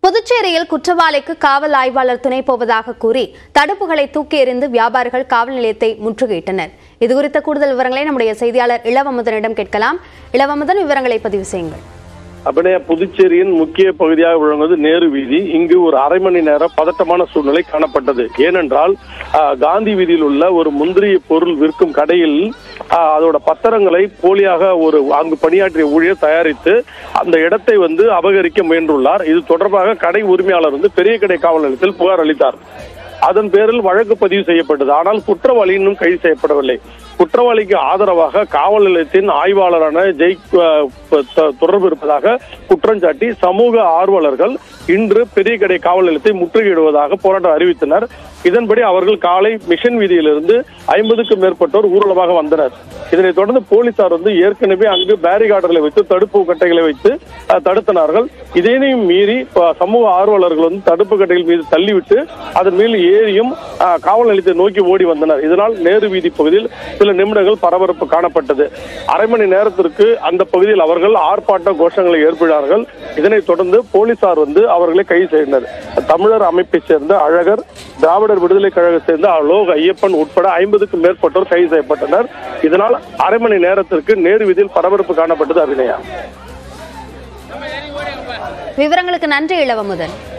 புதுச்சேரியில் குற்றவாளிக்கு காவல் ஆய்வாளர் துணை போவதாக கூறி தடுப்புகளை தூக்கி எறிந்து வியாபாரிகள் காவல் நிலையத்தை முற்றுகையிட்டனர் இதுகுறித்த கூடுதல் விவரங்களை நம்முடைய செய்தியாளர் இளவமுதனிடம் கேட்கலாம் இளவமுதன் விவரங்களை பதிவு செய்யுங்கள் அபிநய புதுச்சேரியின் முக்கிய பகுதியாக விளங்குவது நேரு வீதி இங்கு ஒரு அரை மணி நேர பதட்டமான சூழ்நிலை காணப்பட்டது ஏனென்றால் ஆஹ், காந்தி வீதியில் உள்ள ஒரு முந்திரி பொருள் விற்கும் கடையில் ஆஹ், அதோட பத்திரங்களை போலியாக ஒரு அங்கு பணியாற்றிய ஊழியர் தயாரித்து அந்த இடத்தை வந்து அபகரிக்க முயன்றுள்ளார் இது தொடர்பாக கடை உரிமையாளர் வந்து பெரிய கடை காவல் நிலையத்தில் புகார் அளித்தார் அதன் பேரில் வழக்கு பதிவு செய்யப்பட்டது ஆனால் குற்றவாளி இன்னும் கைது செய்யப்படவில்லை குற்றவாளிக்கு ஆதரவாக காவல் நிலையத்தின் ஆய்வாளரான ஜெய் அஹ், த- தொடர்பு இருப்பதாக குற்றஞ்சாட்டி சமூக ஆர்வலர்கள் இன்று பெரிய கடை காவல் நிலையத்தை முற்றுகையிடுவதாக போராட்டம் அறிவித்தனர் இதன்படி அவர்கள் காலை மிஷன் வீதியிலிருந்து ஐம்பதுக்கும் மேற்பட்டோர் ஊர்வலமாக வந்தனர் இதனைத் தொடர்ந்து போலீசார் வந்து ஏற்கனவே அங்கு பேரிகார்டுகளை வைத்து தடுப்பு கட்டைகளை வைத்து அஹ், தடுத்தனார்கள் இதனையும் மீறி ப- சமூக ஆர்வலர்கள் வந்து தடுப்பு கட்டைகள் மீது தள்ளிவிட்டு அதன் மேல் ஏறியும் அஹ், காவல் நிலையத்தை நோக்கி ஓடி வந்தனர் இதனால் நேரு வீதி பகுதியில் சில நிமிடங்கள் பரபரப்பு காணப்பட்டது அரை மணி நேரத்திற்கு அந்த பகுதியில் அவர்கள் ஆர்ப்பாட்ட கோஷங்களை ஏற்பினார்கள் இதனைத் தொடர்ந்து போலீசார் வந்து அவர்களை கைது செய்தனர் தமிழர் அமைப்பைச் சேர்ந்த அழகர் திராவிடர் விடுதலை கழகத்தை சேர்ந்த லோக் ஐயப்பன் உட்பட ஐம்பதுக்கும் மேற்பட்டோர் கைது செய்யப்பட்டனர் இதனால் அரை மணி நேரத்திற்கு நேரு வீதியில் பரபரப்பு காணப்பட்டது அபிநயா விவரங்களுக்கு நன்றி இளவமுதன்